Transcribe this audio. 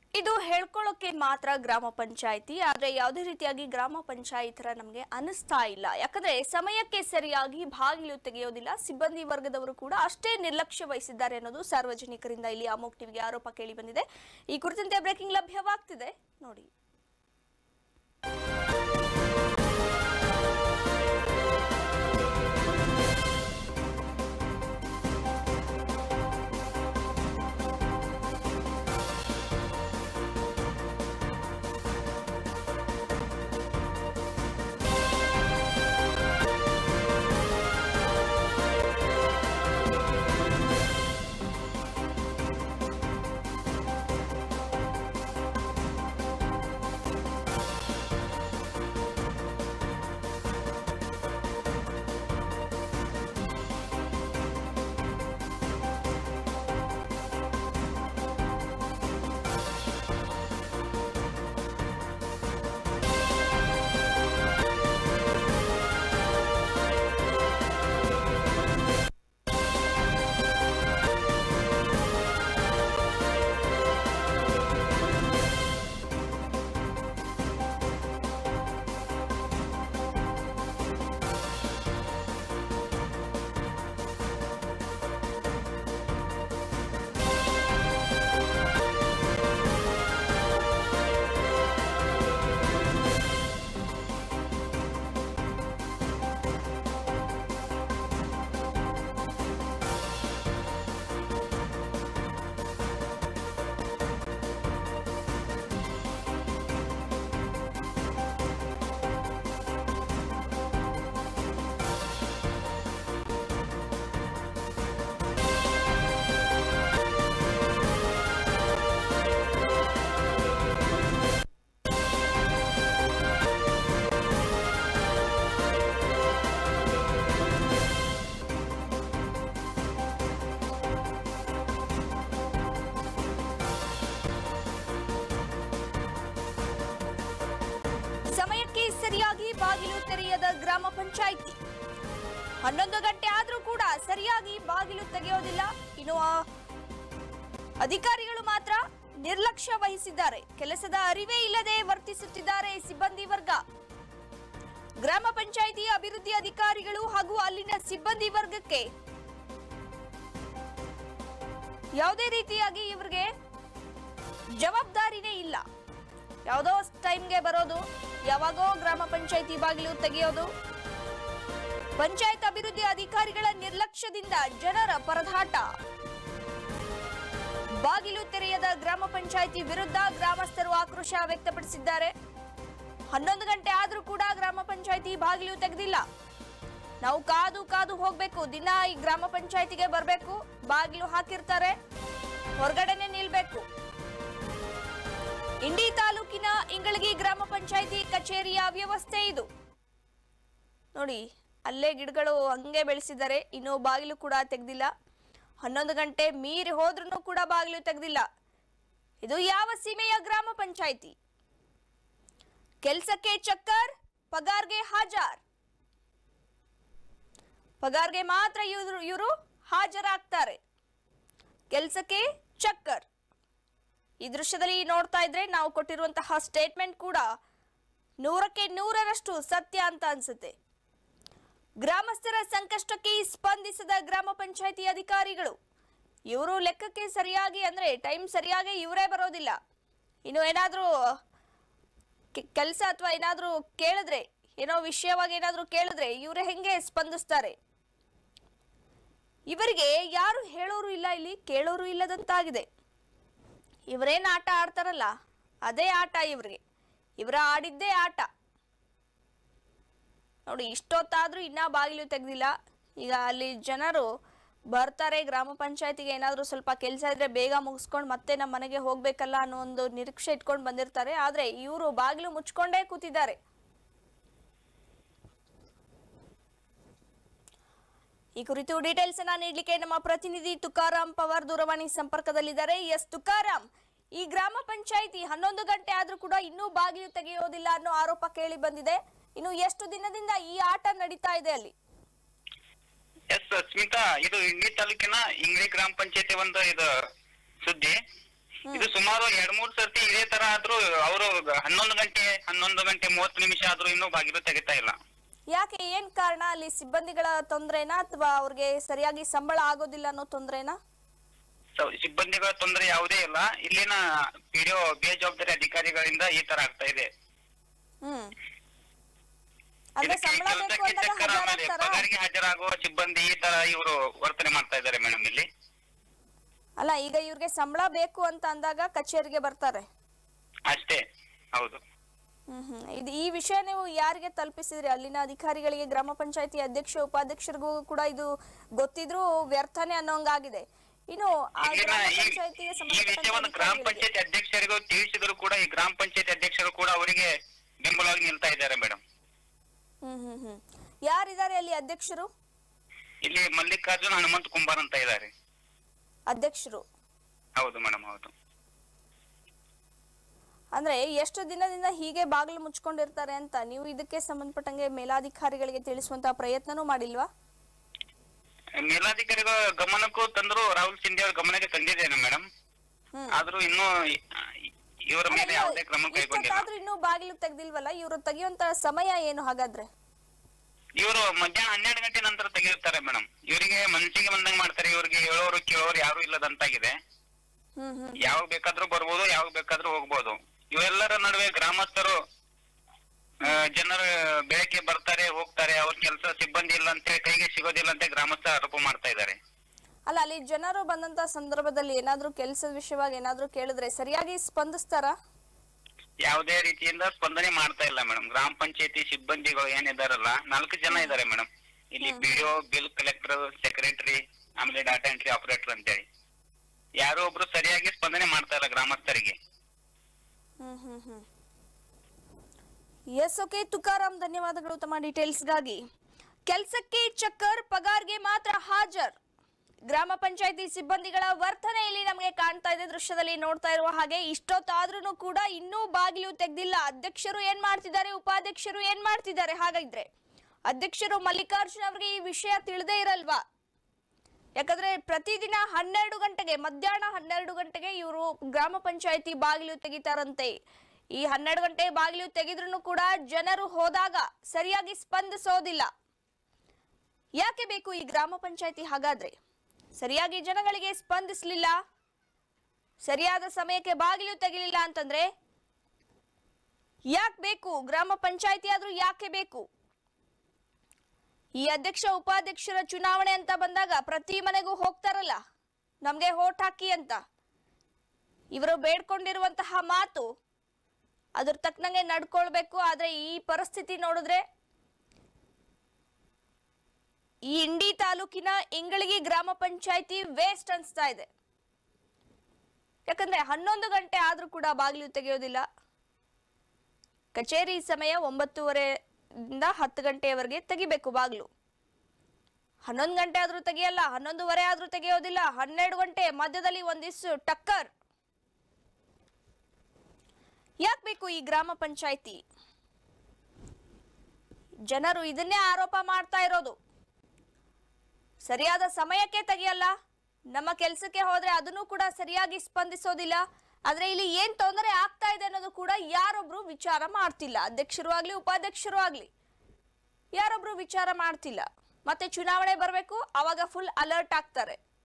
ಇದು ಹೇಳ್ಕೊಳ್ಳೋಕೆ ಮಾತ್ರ ಗ್ರಾಮ ಪಂಚಾಯಿತಿ ಆದ್ರೆ ಯಾವುದೇ ರೀತಿಯಾಗಿ ಗ್ರಾಮ ಪಂಚಾಯತ್ ತರ ನಮಗೆ ಅನಿಸ್ತಾ ಇಲ್ಲ ಯಾಕಂದ್ರೆ ಸಮಯಕ್ಕೆ ಸರಿಯಾಗಿ ಬಾಗಿಲು ತೆಗೆಯೋದಿಲ್ಲ ಸಿಬ್ಬಂದಿ ವರ್ಗದವರು ಕೂಡ ಅಷ್ಟೇ ನಿರ್ಲಕ್ಷ್ಯ ವಹಿಸಿದ್ದಾರೆ ಅನ್ನೋದು ಸಾರ್ವಜನಿಕರಿಂದ ಇಲ್ಲಿ ಅಮೋಕ್ ಟಿವಿಗೆ ಆರೋಪ ಕೇಳಿ ಬಂದಿದೆ ಈ ಕುರಿತಂತೆ ಬ್ರೇಕಿಂಗ್ ಲಭ್ಯವಾಗ್ತಿದೆ ನೋಡಿ ಸಮಯಕ್ಕೆ ಸರಿಯಾಗಿ ಬಾಗಿಲು ತೆರೆಯದ ಗ್ರಾಮ ಪಂಚಾಯಿತಿ ಹನ್ನೊಂದು ಗಂಟೆ ಆದ್ರೂ ಕೂಡ ಸರಿಯಾಗಿ ಬಾಗಿಲು ತೆಗೆಯೋದಿಲ್ಲ ಇನ್ನು ಆ ಅಧಿಕಾರಿಗಳು ಮಾತ್ರ ನಿರ್ಲಕ್ಷ್ಯ ವಹಿಸಿದ್ದಾರೆ ಕೆಲಸದ ಅರಿವೇ ಇಲ್ಲದೆ ವರ್ತಿಸುತ್ತಿದ್ದಾರೆ ಸಿಬ್ಬಂದಿ ವರ್ಗ ಗ್ರಾಮ ಪಂಚಾಯಿತಿ ಅಭಿವೃದ್ಧಿ ಅಧಿಕಾರಿಗಳು ಹಾಗೂ ಅಲ್ಲಿನ ಸಿಬ್ಬಂದಿ ವರ್ಗಕ್ಕೆ ಯಾವುದೇ ರೀತಿಯಾಗಿ ಇವರಿಗೆ ಜವಾಬ್ದಾರಿನೇ ಇಲ್ಲ ಯಾವುದೋ ಟೈಮ್ಗೆ ಬರೋದು ಯಾವಾಗೋ ಗ್ರಾಮ ಪಂಚಾಯಿತಿ ಬಾಗಿಲು ತೆಗೆಯೋದು ಪಂಚಾಯತ್ ಅಭಿವೃದ್ಧಿ ಅಧಿಕಾರಿಗಳ ನಿರ್ಲಕ್ಷ್ಯದಿಂದ ಜನರ ಪರದಾಟ ಬಾಗಿಲು ತೆರೆಯದ ಗ್ರಾಮ ಪಂಚಾಯಿತಿ ವಿರುದ್ಧ ಗ್ರಾಮಸ್ಥರು ಆಕ್ರೋಶ ವ್ಯಕ್ತಪಡಿಸಿದ್ದಾರೆ ಹನ್ನೊಂದು ಗಂಟೆ ಆದ್ರೂ ಕೂಡ ಗ್ರಾಮ ಪಂಚಾಯಿತಿ ಬಾಗಿಲು ತೆಗೆದಿಲ್ಲ ನಾವು ಕಾದು ಕಾದು ಹೋಗ್ಬೇಕು ದಿನ ಈ ಗ್ರಾಮ ಪಂಚಾಯಿತಿಗೆ ಬರಬೇಕು ಬಾಗಿಲು ಹಾಕಿರ್ತಾರೆ ಹೊರಗಡೆನೆ ನಿಲ್ಬೇಕು ಇಂಡಿ ತಾಲೂಕಿನ ಇಂಗಳಗಿ ಗ್ರಾಮ ಪಂಚಾಯಿತಿ ಕಚೇರಿಯ ವ್ಯವಸ್ಥೆ ಇದು ನೋಡಿ ಅಲ್ಲೇ ಗಿಡಗಳು ಹಂಗೆ ಬೆಳೆಸಿದ್ದಾರೆ ಇನ್ನು ಬಾಗಿಲು ಕೂಡ ತೆಗ್ದಿಲ್ಲ ಹನ್ನೊಂದು ಗಂಟೆ ಮೀರಿ ಹೋದ್ರೂ ಕೂಡ ಬಾಗಿಲು ತೆಗ್ದಿಲ್ಲ ಇದು ಯಾವ ಸೀಮೆಯ ಗ್ರಾಮ ಪಂಚಾಯಿತಿ ಕೆಲ್ಸಕ್ಕೆ ಚಕ್ಕರ್ ಪಗಾರ್ಗೆ ಹಾಜಾರ್ ಪಗಾರ್ಗೆ ಮಾತ್ರ ಇವರು ಇವರು ಹಾಜರಾಗ್ತಾರೆ ಕೆಲಸಕ್ಕೆ ಚಕ್ಕರ್ ಈ ದೃಶ್ಯದಲ್ಲಿ ನೋಡ್ತಾ ಇದ್ರೆ ನಾವು ಕೊಟ್ಟಿರುವಂತಹ ಸ್ಟೇಟ್ಮೆಂಟ್ ಕೂಡ ನೂರಕ್ಕೆ ನೂರರಷ್ಟು ಸತ್ಯ ಅಂತ ಅನ್ಸುತ್ತೆ ಗ್ರಾಮಸ್ಥರ ಸಂಕಷ್ಟಕ್ಕೆ ಸ್ಪಂದಿಸದ ಗ್ರಾಮ ಪಂಚಾಯಿತಿ ಅಧಿಕಾರಿಗಳು ಇವರು ಲೆಕ್ಕಕ್ಕೆ ಸರಿಯಾಗಿ ಅಂದ್ರೆ ಟೈಮ್ ಸರಿಯಾಗಿ ಇವರೇ ಬರೋದಿಲ್ಲ ಇನ್ನು ಏನಾದರೂ ಕೆಲಸ ಅಥವಾ ಏನಾದರೂ ಕೇಳಿದ್ರೆ ಏನೋ ವಿಷಯವಾಗಿ ಏನಾದರೂ ಕೇಳಿದ್ರೆ ಇವರೇ ಹೆಂಗೆ ಸ್ಪಂದಿಸ್ತಾರೆ ಇವರಿಗೆ ಯಾರು ಹೇಳೋರು ಇಲ್ಲ ಇಲ್ಲಿ ಕೇಳೋರು ಇಲ್ಲದಂತಾಗಿದೆ ಇವರೇನು ಆಟ ಆಡ್ತಾರಲ್ಲ ಅದೇ ಆಟ ಇವರಿಗೆ ಇವರ ಆಡಿದ್ದೇ ಆಟ ನೋಡಿ ಇಷ್ಟೊತ್ತಾದ್ರೂ ಇನ್ನ ಬಾಗಿಲು ತೆಗ್ದಿಲ್ಲ ಈಗ ಅಲ್ಲಿ ಜನರು ಬರ್ತಾರೆ ಗ್ರಾಮ ಪಂಚಾಯತಿಗೆ ಏನಾದರೂ ಸ್ವಲ್ಪ ಕೆಲಸ ಇದ್ರೆ ಬೇಗ ಮುಗಿಸ್ಕೊಂಡು ಮತ್ತೆ ನಮ್ಮ ಮನೆಗೆ ಹೋಗ್ಬೇಕಲ್ಲ ಅನ್ನೋ ಒಂದು ನಿರೀಕ್ಷೆ ಇಟ್ಕೊಂಡು ಬಂದಿರ್ತಾರೆ ಆದ್ರೆ ಇವರು ಬಾಗಿಲು ಮುಚ್ಕೊಂಡೇ ಕೂತಿದ್ದಾರೆ ಈ ಕುರಿತು ಡೀಟೇಲ್ಸ್ ಅನ್ನ ನೀಡಲಿಕ್ಕೆ ನಮ್ಮ ಪ್ರತಿನಿಧಿ ತುಕಾರಾಂ ಪವಾರ್ ದೂರವಾಣಿ ಸಂಪರ್ಕದಲ್ಲಿದ್ದಾರೆ ಎಸ್ ತುಕಾರಾಂ ಈ ಗ್ರಾಮ ಪಂಚಾಯಿತಿ ಹನ್ನೊಂದು ಗಂಟೆ ಆದ್ರೂ ಕೂಡ ಇನ್ನೂ ಬಾಗಿಲು ತೆಗೆಯೋದಿಲ್ಲ ಅನ್ನೋ ಆರೋಪ ಕೇಳಿ ಬಂದಿದೆ ಇನ್ನು ಎಷ್ಟು ದಿನದಿಂದ ಈ ಆಟ ನಡೀತಾ ಇದೆ ಅಲ್ಲಿ ಎಸ್ ಸ್ಮಿತಾ ಇದು ಇಂಡಿ ತಾಲೂಕಿನ ಇಂಗ್ಲಿ ಗ್ರಾಮ ಪಂಚಾಯತಿ ಒಂದು ಇದು ಸುದ್ದಿ ಇದು ಸುಮಾರು ಎರಡ್ ಮೂರ್ ಸರ್ತಿ ಇದೇ ತರ ಆದ್ರೂ ಅವರು ಹನ್ನೊಂದು ಗಂಟೆ ಹನ್ನೊಂದು ಗಂಟೆ ಮೂವತ್ತು ನಿಮಿಷ ಆದ್ರೂ ಇನ್ನೂ ಬಾಗಿಲು ತೆಗಿತಾ ಇಲ್ಲ ಯಾಕೆ ಏನ್ ಕಾರಣ ಅಲ್ಲಿ ಸಿಬ್ಬಂದಿಗಳ ತೊಂದ್ರೆನಾ ಅಥವಾ ಅವ್ರಿಗೆ ಸರಿಯಾಗಿ ಸಂಬಳ ಆಗೋದಿಲ್ಲ ಅನ್ನೋ ತೊಂದ್ರೆನಾ ಸೊ- ಸಿಬ್ಬಂದಿಗಳ ತೊಂದರೆ ಯಾವುದೇ ಇಲ್ಲ ಇಲ್ಲಿನ ಪಿಡಿಒ ಬೇಜವಾಬ್ದಾರಿ ಅಧಿಕಾರಿಗಳಿಂದ ಈ ತರ ಆಗ್ತಾ ಇದೆ ಹ್ಮ್ ಅಂದ್ರೆ ಇದಕ್ಕೆ ಸಂಬಳ ಬೇಕು ಕೆಲಸಕ್ಕೆ ಅಂದಾಗ ಚಕ್ಕರ್ ಆಮೇಲೆ ಹಾಜರಾಗ್ತಾರಾ ಪಗಾರಿಗೆ ಹಾಜರಾಗುವ ಸಿಬ್ಬಂದಿ ಈ ತರ ಇವರು ವರ್ತನೆ ಮಾಡ್ತಾ ಇದ್ದಾರೆ ಮೇಡಮ್ ಇಲ್ಲಿ ಅಲ್ಲ ಈಗ ಇವ್ರಿಗೆ ಸಂಬಳ ಬೇಕು ಅಂತ ಅಂದಾಗ ಕಚೇರಿಗೆ ಬರ್ತಾರೆ ಅಷ್ಟೇ ಹೌದು ಹ್ಮ್ ಹ್ಮ್ ಇದು ಈ ವಿಷಯ ನೀವು ಯಾರಿಗೆ ತಲುಪಿಸಿದ್ರಿ ಅಲ್ಲಿನ ಅಧಿಕಾರಿಗಳಿಗೆ ಗ್ರಾಮ ಪಂಚಾಯತಿ ಅಧ್ಯಕ್ಷ ಉಪಾಧ್ಯಕ್ಷರಿಗೂ ಕೂಡ ಇದು ಗೊತ್ತಿದ್ರು ವ್ಯರ್ಥನೆ ಅನ್ನೋಂಗಾಗಿದೆ ಇನ್ನು ಆ ಇಲ್ಲಿನ ಗ್ರಾಮ ಈ ಪಂಚಾಯತಿಗೆ ಈ ಸಂಬಂಧಪಟ್ಟ ವಿಷಯವನ್ನು ಗ್ರಾಮ ಅಧಿಕಾರಿಗಳಿಗೆ- ಪಂಚಾಯತಿ ಅಧ್ಯಕ್ಷರಿಗೂ ತಿಳಿಸಿದ್ರು ಕೂಡ ಈ ಗ್ರಾಮ ಪಂಚಾಯತಿ ಅಧ್ಯಕ್ಷರು ಕೂಡ ಅವರಿಗೆ ಬೆಂಬಲವಾಗಿ ನಿಲ್ತಾ ಇದ್ದಾರೆ ಮೇಡಮ್ ಹ್ಮ್ ಹ್ಮ್ ಹ್ಮ್ ಯಾರಿದ್ದಾರೆ ಅಲ್ಲಿ ಅಧ್ಯಕ್ಷರು ಇಲ್ಲಿ ಮಲ್ಲಿಕಾರ್ಜುನ್ ಹನುಮಂತ್ ಕುಂಬಾರ್ ಅಂತ ಇದ್ದಾರೆ ಅಧ್ಯಕ್ಷರು ಹೌದು ಮೇಡಮ್ ಹೌದು ಅಂದ್ರೆ ಎಷ್ಟು ದಿನದಿಂದ ಹೀಗೆ ಬಾಗಿಲು ಮುಚ್ಕೊಂಡಿರ್ತಾರೆ ಅಂತ ನೀವು ಇದಕ್ಕೆ ಸಂಬಂಧಪಟ್ಟಂಗೆ ಮೇಲಾಧಿಕಾರಿಗಳಿಗೆ ತಿಳಿಸುವಂತ ಪ್ರಯತ್ನನೂ ಮಾಡಿಲ್ವಾ ಮೇಲಾಧಿಕಾರಿಗಳ ಗಮನಕ್ಕೂ ತಂದ್ರು ರಾಹುಲ್ ಸಿಂಧೆ ಅವ್ರ ಗಮನಕ್ಕೆ ತಂದಿದ್ದೇನೆ ಮೇಡಮ್ ಹ್ಮ್ ಆದ್ರೂ ಇನ್ನೂ ಇ- ಇವರ ಮೇಲೆ ಯಾವುದೇ ಕ್ರಮ ಕೈಗೊಂಡಿಲ್ಲ ಇಷ್ಟೊತ್ತಾದ್ರೂ ಇನ್ನೂ ಬಾಗಿಲು ತೆಗ್ದಿಲ್ವಲ್ಲ ಇವರು ತೆಗಿಯುವಂತ ಸಮಯ ಏನು ಹಾಗಾದ್ರೆ ಇವರು ಮಧ್ಯಾಹ್ನ ಹನ್ನೆರಡು ಗಂಟೆ ನಂತರ ತೆಗೆಯುತ್ತಾರೆ ಮೇಡಮ್ ಇವರಿಗೆ ಮನಸ್ಸಿಗೆ ಬಂದಂಗ್ ಮಾಡ್ತಾರೆ ಇವರಿಗೆ ಹೇಳೋರು ಕೇಳೋರು ಯಾರು ಇಲ್ಲದಂತಾಗಿದೆ ಹ್ಮ್ ಹ್ಮ್ ಯಾವಾಗ ಬೇಕಾದ್ರೂ ಬರ್ಬೋದು ಯಾವಾಗ ಬೇಕಾದ್ರೂ ಹೋಗ್ಬೋದು ಇವೆಲ್ಲರ ನಡುವೆ ಗ್ರಾಮಸ್ಥರು ಆ, ಜನರು ಬೆಳಗ್ಗೆ ಬರ್ತಾರೆ ಹೋಗ್ತಾರೆ ಅವ್ರ ಕೆಲಸ ಸಿಬ್ಬಂದಿ ಇಲ್ಲ ಅಂತ ಕೈಗೆ ಸಿಗೋದಿಲ್ಲ ಅಂತ ಗ್ರಾಮಸ್ಥರು ಆರೋಪ ಮಾಡ್ತಾ ಇದ್ದಾರೆ ಅಲ್ಲ ಅಲ್ಲಿ ಜನರು ಬಂದಂತ ಸಂದರ್ಭದಲ್ಲಿ ಏನಾದ್ರೂ ಕೆಲಸದ ವಿಷಯವಾಗಿ ಏನಾದ್ರೂ ಕೇಳಿದ್ರೆ ಸರಿಯಾಗಿ ಸ್ಪಂದಿಸ್ತಾರಾ ಯಾವುದೇ ರೀತಿಯಿಂದ ಸ್ಪಂದನೆ ಮಾಡ್ತಾ ಇಲ್ಲ ಮೇಡಮ್ ಗ್ರಾಮ ಪಂಚಾಯತಿ ಸಿಬ್ಬಂದಿಗಳು ಏನಿದಾರಲ್ಲ ನಾಲ್ಕು ಜನ ಇದ್ದಾರೆ ಮೇಡಮ್ ಇಲ್ಲಿ ಬಿಡಿಒ ಬಿಲ್ ಕಲೆಕ್ಟರ್ ಸೆಕ್ರೆಟರಿ ಆಮೇಲೆ ಡಾಟಾ ಎಂಟ್ರಿ ಆಪರೇಟರ್ ಅಂತೇಳಿ ಯಾರೋ ಒಬ್ರು ಸರಿಯಾಗಿ ಸ್ಪಂದನೆ ಮಾಡ್ತಾ ಇಲ್ಲ ಗ್ರಾಮಸ್ಥರಿಗೆ hmm hmm hmm yes okay Tukaram ಧನ್ಯವಾದಗಳು ತಮ್ಮ ಡೀಟೇಲ್ಸ್ಗಾಗಿ ಕೆಲಸಕ್ಕೆ ಚಕ್ಕರ್ ಪಗಾರ್ಗೆ ಮಾತ್ರ ಹಾಜರ್ ಗ್ರಾಮ ಪಂಚಾಯತಿ ಸಿಬ್ಬಂದಿಗಳ ವರ್ತನೆಯಲ್ಲಿ ನಮಗೆ ಕಾಣ್ತಾ ಇದೆ ದೃಶ್ಯದಲ್ಲಿ ನೋಡ್ತಾ ಇರುವ ಹಾಗೆ ಇಷ್ಟೊತ್ತಾದ್ರೂ ಕೂಡ ಇನ್ನೂ ಬಾಗಿಲು ತೆಗ್ದಿಲ್ಲ ಅಧ್ಯಕ್ಷರು ಏನ್ ಮಾಡ್ತಿದ್ದಾರೆ ಉಪಾಧ್ಯಕ್ಷರು ಏನ್ ಮಾಡ್ತಿದ್ದಾರೆ ಹಾಗಾದ್ರೆ ಅಧ್ಯಕ್ಷರು ಮಲ್ಲಿಕಾರ್ಜುನ್ ಅವರಿಗೆ ಈ ವಿಷಯ ತಿಳಿದೇ ಇರಲ್ವಾ ಯಾಕಂದ್ರೆ ಪ್ರತಿದಿನ ಹನ್ನೆರಡು ಗಂಟೆಗೆ ಮಧ್ಯಾಹ್ನ ಹನ್ನೆರಡು ಗಂಟೆಗೆ ಇವರು ಗ್ರಾಮ ಪಂಚಾಯತಿ ಬಾಗಿಲು ತೆಗಿತಾರಂತೆ ಈ ಹನ್ನೆರಡು ಗಂಟೆ ಬಾಗಿಲು ತೆಗೆದ್ರೂ ಕೂಡ ಜನರು ಹೋದಾಗ ಸರಿಯಾಗಿ ಸ್ಪಂದಿಸೋದಿಲ್ಲ ಯಾಕೆ ಬೇಕು ಈ ಗ್ರಾಮ ಪಂಚಾಯತಿ ಹಾಗಾದ್ರೆ ಸರಿಯಾಗಿ ಜನಗಳಿಗೆ ಸ್ಪಂದಿಸಲಿಲ್ಲ ಸರಿಯಾದ ಸಮಯಕ್ಕೆ ಬಾಗಿಲು ತೆಗಿಲಿಲ್ಲ ಅಂತಂದ್ರೆ ಯಾಕೆ ಬೇಕು ಗ್ರಾಮ ಪಂಚಾಯತಿ ಆದ್ರೂ ಯಾಕೆ ಬೇಕು ಈ ಅಧ್ಯಕ್ಷ ಉಪಾಧ್ಯಕ್ಷರ ಚುನಾವಣೆ ಅಂತ ಬಂದಾಗ ಪ್ರತಿ ಮನೆಗೂ ಹೋಗ್ತಾರಲ್ಲ ನಮ್ಗೆ ಹೋಟ್ ಹಾಕಿ ಅಂತ ಇವರು ಬೇಡ್ಕೊಂಡಿರುವಂತಹ ಮಾತು ಅದ್ರ ತಕ್ಕನಂಗೆ ನಡ್ಕೊಳ್ಬೇಕು ಆದ್ರೆ ಈ ಪರಿಸ್ಥಿತಿ ನೋಡಿದ್ರೆ ಈ ಇಂಡಿ ತಾಲೂಕಿನ ಇಂಗಳಗಿ ಗ್ರಾಮ ಪಂಚಾಯತಿ ವೇಸ್ಟ್ ಅನ್ಸ್ತಾ ಇದೆ ಯಾಕಂದ್ರೆ ಹನ್ನೊಂದು ಗಂಟೆ ಆದ್ರೂ ಕೂಡ ಬಾಗಿಲು ತೆಗೆಯೋದಿಲ್ಲ ಕಚೇರಿ ಸಮಯ ಒಂಬತ್ತುವರೆಯಿಂದ ಹತ್ತು ಗಂಟೆಯವರೆಗೆ ತೆಗಿಬೇಕು ಬಾಗಿಲು ಹನ್ನೊಂದು ಗಂಟೆ ಆದ್ರೂ ತೆಗಿಯಲ್ಲ ಹನ್ನೊಂದುವರೆ ಆದ್ರೂ ತೆಗೆಯೋದಿಲ್ಲ ಹನ್ನೆರಡು ಗಂಟೆ ಮಧ್ಯದಲ್ಲಿ ಒಂದಿಷ್ಟು ಟಕ್ಕರ್ ಯಾಕೆ ಬೇಕು ಈ ಗ್ರಾಮ ಪಂಚಾಯಿತಿ ಜನರು ಇದನ್ನೇ ಆರೋಪ ಮಾಡ್ತಾ ಇರೋದು ಸರಿಯಾದ ಸಮಯಕ್ಕೆ ತೆಗಿಯಲ್ಲ ನಮ್ಮ ಕೆಲಸಕ್ಕೆ ಹೋದ್ರೆ ಅದನ್ನು ಕೂಡ ಸರಿಯಾಗಿ ಸ್ಪಂದಿಸೋದಿಲ್ಲ ಆದ್ರೆ ಇಲ್ಲಿ ಏನ್ ತೊಂದರೆ ಆಗ್ತಾ ಇದೆ ಅನ್ನೋದು ಕೂಡ ಯಾರೊಬ್ರು ವಿಚಾರ ಮಾಡ್ತಿಲ್ಲ ಅಧ್ಯಕ್ಷರು ಆಗ್ಲಿ ಉಪಾಧ್ಯಕ್ಷರು ಆಗ್ಲಿ ಯಾರೊಬ್ರು ವಿಚಾರ ಮಾಡ್ತಿಲ್ಲ ಮತ್ತೆ ಚುನಾವಣೆ ಬರಬೇಕು ಅವಾಗ ಫುಲ್ ಅಲರ್ಟ್ ಆಗ್ತಾರೆ